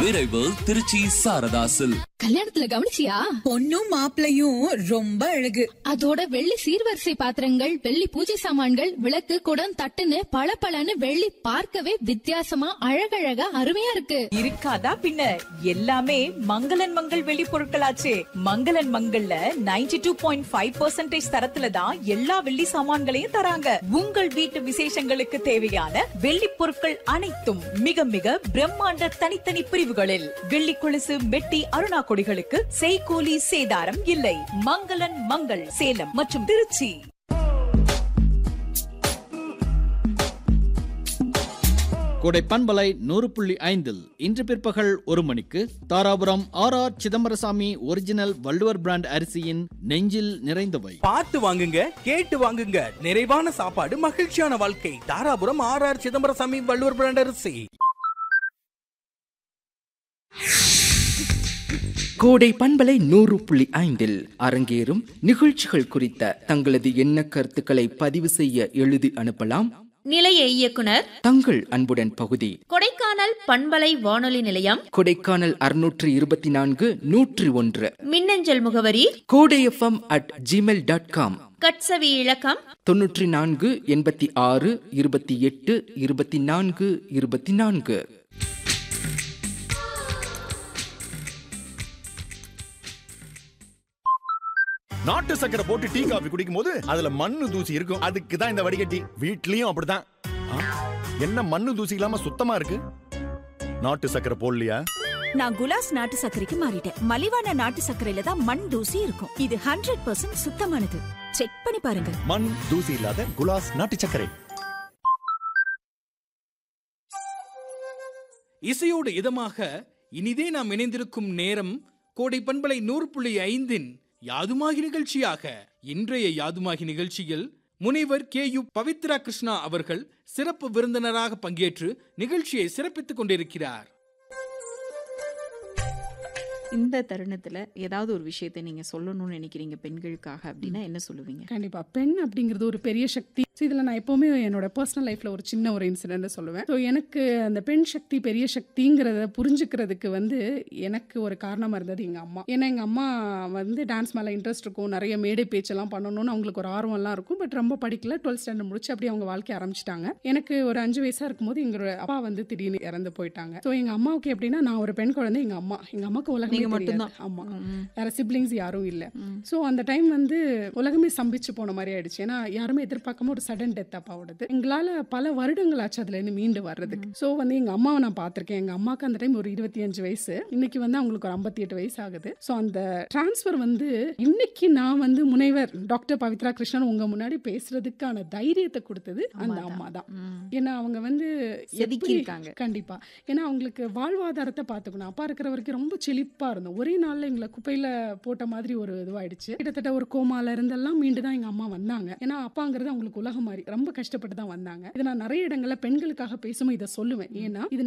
விரைவு திருச்சி சாரதாசில் கல்யாணத்துல கவனிச்சியா பொண்ணும் மாப்பிளையும் ரொம்ப அழகு அதோட வெள்ளி சீர்வரிசை பாத்திரங்கள் வெள்ளி பூஜை சாமான்கள் விளக்கு குடம் தட்டுன்னு பளபளன்னு வெள்ளி பார்க்கவே வித்தியாசமா அழகழகா அருமையா இருக்கு இருக்காதா பின்ன எல்லாமே மங்களன் மங்கள் வெளி பொருட்களாச்சே மங்களன் மங்கள்ல 92.5% டூ பாயிண்ட் ஃபைவ் தரத்துல தான் எல்லா வெள்ளி சாமான்களையும் தராங்க உங்கள் வீட்டு விசேஷங்களுக்கு தேவையான வெள்ளி பொருட்கள் அனைத்தும் மிக மிக பிரம்மாண்ட தனித்தனி பிரிவுகளில் வெள்ளி கொலுசு மெட்டி அருணா கொடிகளுக்கு செய்கூலி சேதாரம் இல்லை மங்களன் மங்கள் சேலம் மற்றும் திருச்சி கோடை பண்பலை நூறு புள்ளி ஐந்தில் இன்று பிற்பகல் ஒரு மணிக்கு Dharapuram R R Chidambarasamy original Valluvar brand அரிசியின் நெஞ்சில் நிறைந்தவை பார்த்து வாங்குங்க கேட்டு வாங்குங்க நிறைவான சாப்பாடு மகிழ்ச்சியான வாழ்க்கை Dharapuram R R Chidambarasamy Valluvar brand அரிசி கோடை பண்பலை நூறு புள்ளி ஐந்தில் அரங்கேறும் நிகழ்ச்சிகள் குறித்த தங்களது எண்ண கருத்துக்களை பதிவு செய்ய எழுதி அனுப்பலாம் நிலைய இயக்குனர் தங்கள் அன்புடன் பகுதி கொடைக்கானல் பண்பலை வானொலி நிலையம் கொடைக்கானல் அறுநூற்று இருபத்தி நான்கு நூற்றி ஒன்று மின்னஞ்சல் முகவரி Kodai FM at Gmail dot com கட்சவி இலக்கம் தொன்னூற்றி நான்கு எண்பத்தி ஆறு இருபத்தி எட்டு இருபத்தி நான்கு இருபத்தி நான்கு நாட்டு சக்கரை போட்டு டீ காபி குடிக்கும் போது அதுல மண்ணு தூசி இருக்கும் அதுக்கு தான் இந்த வடிகட்டி வீட்லயும் அப்படிதான் ஆ, என்ன மண்ணு தூசி இல்லாம சுத்தமா இருக்கு நாட்டு சக்கரை போடலையா நான் குலாஸ் நாட்டு சர்க்கரைக்கு மாறிட்டேன் மலிவான நாட்டு சர்க்கரையில தான் மண் தூசி இருக்கும் இது ஹண்ட்ரட் பர்சன்ட் சுத்தமானது செக் பண்ணி பாருங்க மண் தூசி இல்லாத குலாஸ் நாட்டு சர்க்கரை இசையோடு இதமாக இனிதே நாம் இணைந்திருக்கும் நேரம் கோடை பண்பலை நூறு புள்ளி ஐந்தின் யாதுமாகி நிகழ்ச்சியாக இன்றைய யாதுமாகி நிகழ்ச்சியில் முனைவர் கே யு பவித்ரா கிருஷ்ணா அவர்கள் சிறப்பு விருந்தினராக பங்கேற்று நிகழ்ச்சியை சிறப்பித்துக் கொண்டிருக்கிறார் இந்த தருணத்துல ஏதாவது ஒரு விஷயத்தை நீங்க சொல்லணும்னு நினைக்கிறீங்க பெண்களுக்காக அப்படின்னா என்ன சொல்லுவீங்க கண்டிப்பா பெண் அப்படிங்கிறது ஒரு பெரிய சக்தி So, இதுல நான் எப்பவுமே என்னோட பர்சனல் லைஃப்ல ஒரு சின்ன ஒரு இன்சிடென்ட் சொல்லுவேன் ஸோ எனக்கு அந்த பெண் சக்தி பெரிய சக்திங்கிறத புரிஞ்சுக்கிறதுக்கு வந்து எனக்கு ஒரு காரணமா இருந்தது எங்க அம்மா ஏன்னா எங்க அம்மா வந்து டான்ஸ் மேல இன்ட்ரெஸ்ட் இருக்கும் நிறைய மேடை பேச்செல்லாம் பண்ணணும்னு அவங்களுக்கு ஒரு ஆர்வம்லாம் இருக்கும் பட் ரொம்ப படிக்கல டுவெல்த் ஸ்டாண்டர்ட் முடிச்சு அப்படியே அவங்க வாழ்க்கை ஆரம்பிச்சிட்டாங்க எனக்கு ஒரு அஞ்சு வயசா இருக்கும்போது எங்களோட அப்பா வந்து திடீர்னு இறந்து போயிட்டாங்க ஸோ எங்க அம்மாவுக்கு எப்படின்னா நான் ஒரு பெண் குழந்தை எங்க அம்மா எங்க அம்மாவுக்கு உலகமே நீங்க தெரியாது. மட்டும்தான். ஆமா ம். வேற சிப்ளிங்ஸ் யாரும் இல்ல ஸோ அந்த டைம் வந்து உலகமே சம்பிச்சு போன மாதிரி ஆயிடுச்சு ஏன்னா யாருமே எதிர்பார்க்காம ஒரு சடன் டெத் அப்பாவோடது எங்களால பல வருடங்கள் ஆச்சு அதுல இருந்து மீண்டு வர்றதுக்கு ஸோ வந்து எங்க அம்மாவை நான் பார்த்திருக்கேன் எங்க அம்மாவுக்கு அந்த டைம் ஒரு இருபத்தி அஞ்சு வயசு இன்னைக்கு வந்து அவங்களுக்கு ஒரு ஐம்பத்தி எட்டு வயசு ஆகுது ஸோ அந்த டிரான்ஸ்ஃபர் வந்து இன்னைக்கு நான் வந்து முனைவர் டாக்டர் பவித்ரா கிருஷ்ணன் உங்க முன்னாடி பேசுறதுக்கான தைரியத்தை கொடுத்தது அந்த அம்மா தான் ஏன்னா அவங்க வந்து செதுக்கி எப்படி- இருக்காங்க. கண்டிப்பா ஏன்னா அவங்களுக்கு வாழ்வாதாரத்தை பார்த்துக்கணும் அப்பா இருக்கிற வரைக்கும் ரொம்ப செழிப்பா இருந்தோம் ஒரே நாள்ல எங்களை குப்பையில போட்ட மாதிரி ஒரு இதுவாயிடுச்சு கிட்டத்தட்ட ஒரு கோமால இருந்தெல்லாம் மீண்டு தான் எங்க அம்மா வந்தாங்க ஏன்னா அப்பாங்கிறது அவங்களுக்கு உலகம் மாதிரி ரொம்ப கஷ்டப்பட்டு தான் வந்தாங்க இதை நான் நிறைய இடங்கள்ல பெண்களுக்காக பேசும்போது இதை சொல்லுவேன் ஏன்னா இது